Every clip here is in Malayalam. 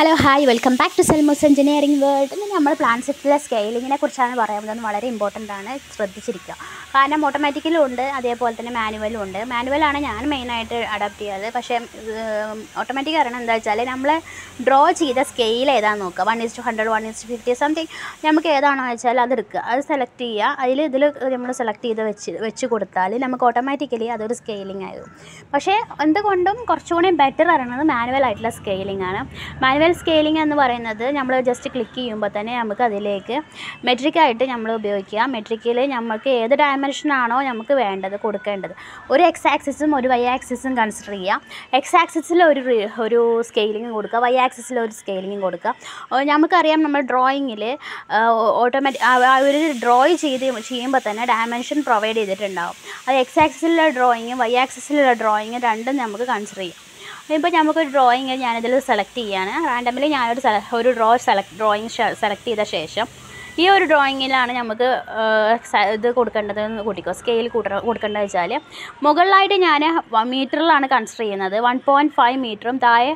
hello hi welcome back to Selmos engineering world ഇന്ന് നമ്മൾ പ്ലാൻ സെറ്റിലെ സ്കെയിലിങ്ങിനെ കുറിച്ചാണ് പറയുന്നത് വളരെ ഇമ്പോർട്ടൻ്റ് ആണ് ശ്രദ്ധിച്ചിരിക്കുക കാരണം ഓട്ടോമാറ്റിക്കലും ഉണ്ട് അതേപോലെ തന്നെ മാനുവലും ഉണ്ട് മാനുവലാണ് ഞാൻ മെയിനായിട്ട് അഡാപ്റ്റ് ചെയ്യാറ് പക്ഷേ ഓട്ടോമാറ്റിക് കാരണം എന്താ വെച്ചാൽ നമ്മൾ ഡ്രോ ചെയ്ത സ്കെയിൽ ഏതാണെന്ന് നോക്കുക one is to hundred one is to fifty something നമുക്ക് ഏതാണോ വെച്ചാൽ അത് എടുക്കുക അത് സെലക്ട് ചെയ്യുക അതിൽ ഇതിൽ നമ്മൾ സെലക്ട് ചെയ്ത് വെച്ച് വെച്ച് കൊടുത്താൽ നമുക്ക് ഓട്ടോമാറ്റിക്കലി അതൊരു സ്കെയിലിംഗ് ആകും പക്ഷേ എന്തുകൊണ്ടും കുറച്ചുകൂടി ബെറ്റർ അറിയണത് മാനുവൽ ആയിട്ടുള്ള സ്കെയിലിംഗ് ആണ് മാനുവൽ സ്കെയിലിംഗ് എന്ന് പറയുന്നത് നമ്മൾ ജസ്റ്റ് ക്ലിക്ക് ചെയ്യുമ്പോൾ തന്നെ നമുക്ക് അതിലേക്ക് മെട്രിക് ആയിട്ട് നമ്മൾ ഉപയോഗിക്കുക മെട്രിക്കിൽ നമുക്ക് ഏത് ഡയമെൻഷനാണോ നമുക്ക് വേണ്ടത് കൊടുക്കേണ്ടത് ഒരു എക്സ് ആക്സിസും ഒരു വൈ ആക്സിസും കൺസിഡർ ചെയ്യുക എക്സ് ആക്സിസിൽ ഒരു റി- ഒരു സ്കെയിലിംഗ് കൊടുക്കുക വൈ ആക്സിസിൽ ഒരു സ്കെയിലിംഗ് കൊടുക്കുക ഓ, നമുക്കറിയാം നമ്മൾ ഡ്രോയിങ്ങിൽ ഓട്ടോമാറ്റിക് ഒരു ഡ്രോയിങ് ചെയ്ത് ചെയ്യുമ്പോൾ തന്നെ ഡയമെൻഷൻ പ്രൊവൈഡ് ചെയ്തിട്ടുണ്ടാവും അത് എക്സ് ആക്സിസിലുള്ള ഡ്രോയിങ്ങും വൈ ആക്സിസിലുള്ള ഡ്രോയിങ്ങും രണ്ടും നമുക്ക് കൺസിഡർ ചെയ്യാം ഇപ്പോൾ നമുക്കൊരു ഡ്രോയിങ് ഞാനിതിൽ സെലക്ട് ചെയ്യാണ് റാൻഡമിലി ഞാനൊരു സെല ഒരു ഡ്രോ സെലക്ട് ഡ്രോയിങ് സെലക്ട് ചെയ്ത ശേഷം ഈ ഒരു ഡ്രോയിങ്ങിലാണ് നമുക്ക് ഏഹ്, സ- ഇത് കൊടുക്കേണ്ടത് എന്ന് കൂട്ടിക്കോ സ്കെയിൽ കൂട്ട കൊടുക്കേണ്ടത് വെച്ചാൽ മുകളിലായിട്ട് ഞാൻ മീറ്ററിലാണ് കൺസിഡർ ചെയ്യുന്നത് വൺ പോയിൻറ്റ് ഫൈവ് മീറ്ററും താഴെ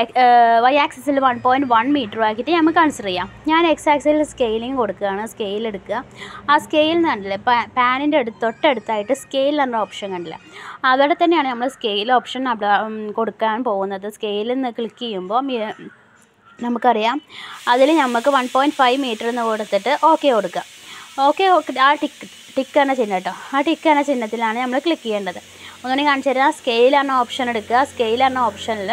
വൈ ആക്സിസിൽ വൺ പോയിൻറ്റ് വൺ മീറ്ററും ആക്കിയിട്ട് നമുക്ക് കൺസിഡർ ചെയ്യാം ഞാൻ എക്സ് ആക്സിൽ സ്കെയിലിംഗ് കൊടുക്കുകയാണ് സ്കെയിൽ എടുക്കുക ആ സ്കെയിൽ കണ്ടില്ലേ പാനിൻ്റെ അടുത്ത് തൊട്ടടുത്തായിട്ട് സ്കെയിൽ എന്ന ഓപ്ഷൻ കണ്ടില്ല അവിടെ തന്നെയാണ് നമ്മൾ സ്കെയിൽ ഓപ്ഷൻ അവിടെ ഉം, കൊടുക്കാൻ പോകുന്നത് സ്കെയിലിൽ നിന്ന് ക്ലിക്ക് ചെയ്യുമ്പോൾ മി- നമുക്കറിയാം അതിൽ നമുക്ക് വൺ പോയിൻറ്റ് ഫൈവ് മീറ്റർ എന്ന് കൊടുത്തിട്ട് ഓക്കെ കൊടുക്കുക ഓക്കെ ആ ടിക്ക് ടിക്ക് എന്ന ചിഹ്നം കേട്ടോ ആ ടിക്ക് എന്ന ചിഹ്നത്തിലാണ് നമ്മൾ ക്ലിക്ക് ചെയ്യേണ്ടത് ഒന്നുകൂടി കാണിച്ചു തരാം സ്കെയിൽ എന്ന ഓപ്ഷൻ എടുക്കുക സ്കെയിൽ എന്ന ഓപ്ഷനിൽ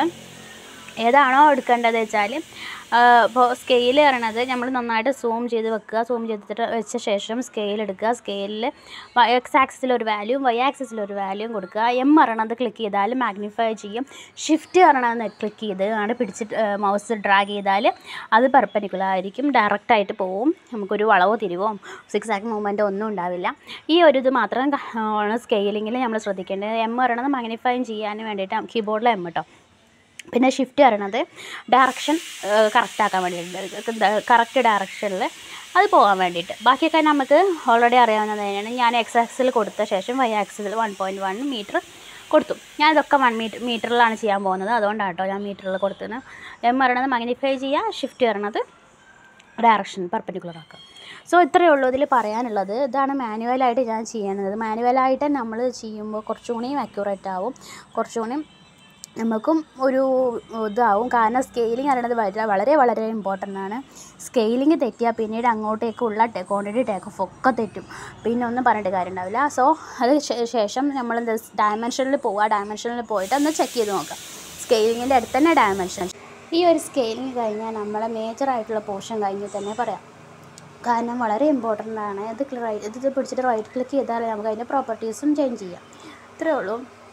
ഏതാണോ എടുക്കേണ്ടത് വെച്ചാൽ ഇപ്പോൾ സ്കെയിൽ പറയണത് നമ്മൾ നന്നായിട്ട് സൂം ചെയ്ത് വെക്കുക സൂം ചെയ്തിട്ട് വെച്ച ശേഷം സ്കെയിൽ എടുക്കുക സ്കെയിലിൽ എക്സ് ആക്സിസിൽ ഒരു വാല്യൂം വൈ ആക്സിസിൽ ഒരു വാല്യൂം കൊടുക്കുക എം പറയണത് ക്ലിക്ക് ചെയ്താൽ മാഗ്നിഫൈ ചെയ്യും ഷിഫ്റ്റ് പറയണത് ക്ലിക്ക് ചെയ്ത് ആണ് പിടിച്ചിട്ട് മൗസ് ഡ്രാഗ് ചെയ്താൽ അത് പെർപ്പനിക്കുലർ ആയിരിക്കും ഡയറക്റ്റ് ആയിട്ട് പോവും നമുക്കൊരു വളവോ തിരിവോ സിക്സ് ആക്ക് മൂവ്മെൻറ്റോ ഒന്നും ഉണ്ടാവില്ല ഈ ഒരു ഇത് മാത്രം ആണ് സ്കെയിലിങ്ങിൽ നമ്മൾ ശ്രദ്ധിക്കേണ്ടത് എം പറയണത് മാഗ്നിഫൈ ചെയ്യാൻ വേണ്ടിയിട്ട് കീബോർഡിൽ എം കേട്ടോ പിന്നെ ഷിഫ്റ്റ് പറയണത് ഡയറക്ഷൻ കറക്റ്റ് ആക്കാൻ വേണ്ടിയിട്ട് കറക്റ്റ് ഡയറക്ഷനിൽ അത് പോകാൻ വേണ്ടിയിട്ട് ബാക്കിയൊക്കെ നമുക്ക് ഓൾറെഡി അറിയാവുന്നത് തന്നെയാണ് ഞാൻ എക്സ് ആക്സിൽ കൊടുത്ത ശേഷം Y axle one point one meter കൊടുത്തു ഞാൻ ഇതൊക്കെ വൺ മീറ്റർ മീറ്ററിലാണ് ചെയ്യാൻ പോകുന്നത് അതുകൊണ്ടാണ് കേട്ടോ ഞാൻ മീറ്ററിൽ കൊടുത്തത് എം പറയണത് മാഗ്നിഫൈ ചെയ്യുക ഷിഫ്റ്റ് പറയണത് ഡയറക്ഷൻ പെർപ്പൻഡിക്കുലർ ആക്കുക സോ ഇത്രയേ ഉള്ളൂ ഇതിൽ പറയാനുള്ളത് ഇതാണ് മാനുവലായിട്ട് ഞാൻ ചെയ്യണത് മാനുവലായിട്ട് നമ്മൾ ചെയ്യുമ്പോൾ കുറച്ചുകൂടിയും അക്യൂറേറ്റ് ആവും കുറച്ചുകൂടി നമുക്കും ഒരു ഇതാവും കാരണം സ്കെയിലിംഗ് അറിയണത് വളരെ വളരെ വളരെ ഇമ്പോർട്ടൻ്റ് ആണ് സ്കെയിലിംഗ് തെറ്റിയാൽ പിന്നീട് അങ്ങോട്ടേക്കുള്ള ക്വാണ്ടിറ്റി ടേക്ക് ഓഫ് ഒക്കെ തെറ്റും പിന്നെ ഒന്നും പറഞ്ഞിട്ട് കാര്യം ഉണ്ടാവില്ല സോ അത് ശേ- ശേഷം നമ്മൾ എന്താ ഡയമെൻഷനിൽ പോവുക ഡയമെൻഷനിൽ പോയിട്ട് ഒന്ന് ചെക്ക് ചെയ്ത് നോക്കാം സ്കെയിലിങ്ങിൻ്റെ അടുത്ത് തന്നെ ഡയമെൻഷൻ ഈ ഒരു സ്കെയിലിംഗ് കഴിഞ്ഞാൽ നമ്മളെ മേജർ ആയിട്ടുള്ള പോർഷൻ കഴിഞ്ഞ് തന്നെ പറയാം കാരണം വളരെ ഇമ്പോർട്ടൻ്റ് ആണ് ഇത് റൈറ്റ് ഇത് പിടിച്ചിട്ട് റൈറ്റ് ക്ലിക്ക് ചെയ്താൽ നമുക്ക് അതിൻ്റെ പ്രോപ്പർട്ടീസും ചേഞ്ച് ചെയ്യാം ഇത്രയേ ഉള്ളൂ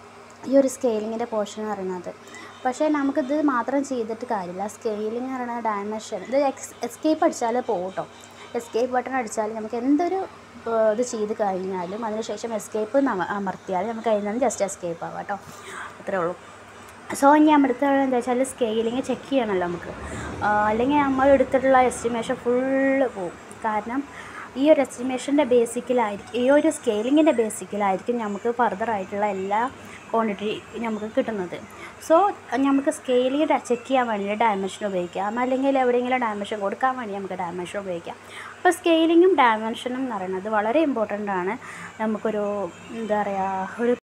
ഈ ഒരു സ്കെയിലിങ്ങിൻ്റെ പോർഷൻ എന്ന് പറയുന്നത് പക്ഷേ നമുക്കിത് മാത്രം ചെയ്തിട്ട് കാര്യമില്ല സ്കെയിലിംഗ് എന്ന് പറയുന്നത് ഡയമെൻഷൻ ഇത് എക്സ് എസ്കേപ്പ് അടിച്ചാൽ പോകും കേട്ടോ എസ്കേപ്പ് ബട്ടൺ അടിച്ചാൽ നമുക്ക് എന്തൊരു ഏഹ്, ഇത് ചെയ്ത് കഴിഞ്ഞാലും അതിനുശേഷം എസ്കേപ്പ് അമർത്തിയാൽ നമുക്ക് അതിൽ നിന്ന് ജസ്റ്റ് എസ്കേപ്പ് ആവാം കേട്ടോ അത്രേ ഉള്ളൂ സോ ഇനി നമ്മൾ എടുത്ത എന്താ വെച്ചാൽ സ്കെയിലിങ് ചെക്ക് ചെയ്യണമല്ലോ നമുക്ക് ആ, അല്ലെങ്കിൽ നമ്മൾ എടുത്തിട്ടുള്ള എസ്റ്റിമേഷൻ ഫുള്ള് പോകും കാരണം ഈ ഒരു എസ്റ്റിമേഷൻ്റെ ബേസിക്കിലായിരിക്കും ഈ ഒരു സ്കെയിലിങ്ങിൻ്റെ ബേസിക്കിലായിരിക്കും നമുക്ക് ഫർദർ ആയിട്ടുള്ള എല്ലാ ക്വാണ്ടിറ്റി നമുക്ക് കിട്ടുന്നത് സോ നമുക്ക് സ്കെയിലിംഗ് ചെക്ക് ചെയ്യാൻ വേണ്ടി ഡയമെൻഷൻ ഉപയോഗിക്കാം അല്ലെങ്കിൽ എവിടെയെങ്കിലും ഡയമെൻഷൻ കൊടുക്കാൻ വേണ്ടി നമുക്ക് ഡയമെൻഷൻ ഉപയോഗിക്കാം അപ്പോൾ സ്കെയിലിങ്ങും ഡയമെൻഷനും എന്ന് പറയുന്നത് വളരെ ഇമ്പോർട്ടൻ്റ് ആണ് നമുക്കൊരു എന്താ പറയുക ഒരു